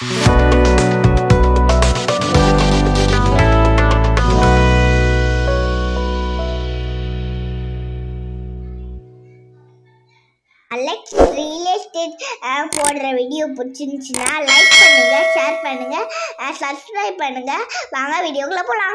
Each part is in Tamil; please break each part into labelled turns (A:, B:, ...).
A: அலெக்ஸ் ரியல் எஸ்டேட் போடுற வீடியோ பிடிச்சிருந்துச்சுன்னா லைக் பண்ணுங்க ஷேர் பண்ணுங்க சப்ஸ்கிரைப் பண்ணுங்க வாங்க வீடியோக்குள்ள போகலாம்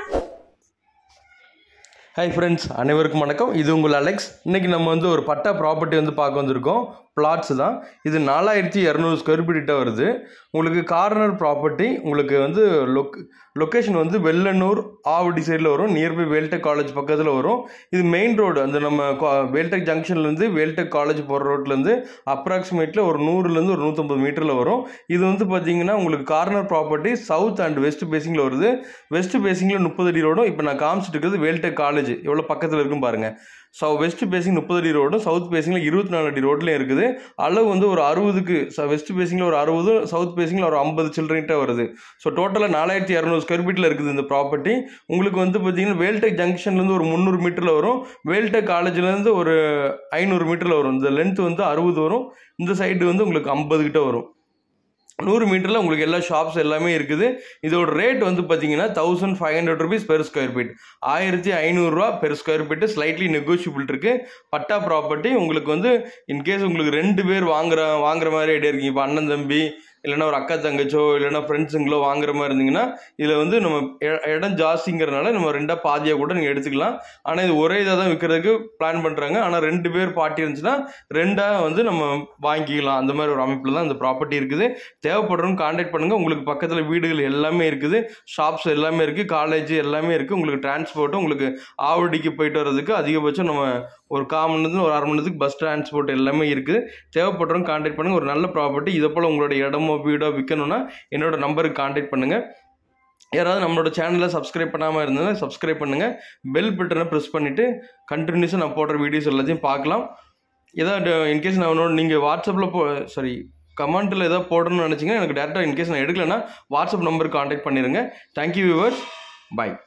B: ஹாய் ஃப்ரெண்ட்ஸ் அனைவருக்கும் வணக்கம் இது உங்கள் அலெக்ஸ் இன்றைக்கி நம்ம வந்து ஒரு பட்டா ப்ராப்பர்ட்டி வந்து பார்க்க வந்திருக்கோம் பிளாட்ஸ் தான் இது நாலாயிரத்தி இரநூறு ஸ்கொயர் ஃபீட்ட வருது உங்களுக்கு கார்னர் ப்ராப்பர்ட்டி உங்களுக்கு வந்து லொக் லொக்கேஷன் வந்து வெள்ளனூர் ஆவடி சைடில் வரும் நியர்பை வேல்டெக் காலேஜ் பக்கத்தில் வரும் இது மெயின் ரோடு அந்த நம்ம கா- வேல்டெக் ஜங்ஷன்லேருந்து வேல்டெக் காலேஜ் போகிற ரோட்லேருந்து அப்ராக்சிமேட்டில் ஒரு நூறுலேருந்து ஒரு நூற்றம்பது மீட்டரில் வரும் இது வந்து பார்த்தீங்கன்னா உங்களுக்கு corner property south and west பேசிங்கில் வருது வெஸ்ட் பேசிங்கில் முப்பது அடி ரோடும் இப்போ நான் காமிச்சிட்டு இருக்கிறது வேல்டெக் காலேஜ் எவ்வளோ பக்கத்தில் இருக்கும் பாருங்கள் ஸோ வெஸ்ட் பேசிங் முப்பது அடி ரோடும் சவுத் பேசிங்கில் இருபத்தி நாலு அடி ரோட்லேயும் இருக்குது அளவு வந்து ஒரு அறுபதுக்கு வெஸ்ட் பேசிங்கில் ஒரு அறுபது சவுத் பேசிங்கில் ஒரு ஐம்பது சில்லறைகிட்ட வருது ஸோ டோட்டலாக நாலாயிரத்தி இரநூறு ஸ்கொயர் ஃபீட்டில் இருக்குது இந்த ப்ராப்பர்ட்டி உங்களுக்கு வந்து பார்த்தீங்கன்னா வேல்டெக் ஜங்ஷன்லேருந்து ஒரு முந்நூறு மீட்டரில் வரும் வேல்டெக் காலேஜ்லேருந்து ஒரு ஐநூறு மீட்டரில் வரும் இந்த லென்த் வந்து அறுபது வரும் இந்த சைடு வந்து உங்களுக்கு ஐம்பது கிட்ட வரும் நூறு மீட்டரில் உங்களுக்கு எல்லா ஷாப்ஸ் எல்லாமே இருக்குது இதோட ரேட் வந்து பார்த்தீங்கன்னா thousand five hundred rupees per square feet ஆயிரத்தி ஐநூறுரூவா per square feet slightly negotiable இருக்குது பட்டா ப்ராப்பர்ட்டி உங்களுக்கு வந்து இன்கேஸ் உங்களுக்கு ரெண்டு பேர் வாங்குற வாங்குற மாதிரி ஐடியா இருக்கீங்க இப்போ அண்ணன் தம்பி இல்லைன்னா ஒரு அக்கா தங்கச்சோ இல்லைன்னா ஃப்ரெண்ட்ஸுங்களோ வாங்குற மாதிரி இருந்தீங்கன்னா இதில் வந்து நம்ம இ- இடம் ஜாஸ்திங்கிறனால நம்ம ரெண்டாக பாதியாக கூட நீங்கள் எடுத்துக்கலாம் ஆனால் இது ஒரே இதாக தான் விற்கிறதுக்கு பிளான் பண்ணுறாங்க ஆனால் ரெண்டு பேர் பார்ட்டி இருந்துச்சுன்னா ரெண்டாக வந்து நம்ம வாங்கிக்கலாம் அந்த மாதிரி ஒரு அமைப்பில் தான் இந்த ப்ராப்பர்ட்டி இருக்குது தேவைப்படுறவங்க காண்டாக்ட் பண்ணுங்கள் உங்களுக்கு பக்கத்தில் வீடுகள் எல்லாமே இருக்குது ஷாப்ஸ் எல்லாமே இருக்குது காலேஜ் எல்லாமே இருக்குது உங்களுக்கு டிரான்ஸ்போர்ட்டும் உங்களுக்கு ஆவடிக்கு போயிட்டு வர்றதுக்கு அதிகபட்சம் நம்ம ஒரு கால் மணி நேரத்துல ஒரு அரை மணி நேரத்துக்கு பஸ் டிரான்ஸ்போர்ட் எல்லாமே இருக்குது தேவைப்படுறவங்க காண்டாக்ட் பண்ணுங்கள் ஒரு நல்ல ப்ராப்பர்ட்டி இதை போல் உங்களோட இடமோ வீடோ விற்கணும்னா என்னோட நம்பருக்கு காண்டாக்ட் பண்ணுங்கள் யாராவது நம்மளோட சேனலை சப்ஸ்கிரைப் பண்ணாமல் இருந்ததுன்னா சப்ஸ்கிரைப் பண்ணுங்கள் பெல் பட்டனை ப்ரெஸ் பண்ணிவிட்டு கண்டினியூஸாக நான் போடுற வீடியோஸ் எல்லாத்தையும் பார்க்கலாம் ஏதாவது இன்கேஸ் நான் உன்னோட நீங்கள் வாட்ஸ்அப்பில் போ சாரி கமெண்ட்டில் ஏதாவது போடணும்னு நினச்சிங்கன்னா எனக்கு டேரெக்டாக இன்கேஸ் நான் எடுக்கலைன்னா வாட்ஸ்அப் நம்பருக்கு காண்டாக்ட் பண்ணிடுங்க தேங்க்யூ வியூவர்ஸ் பை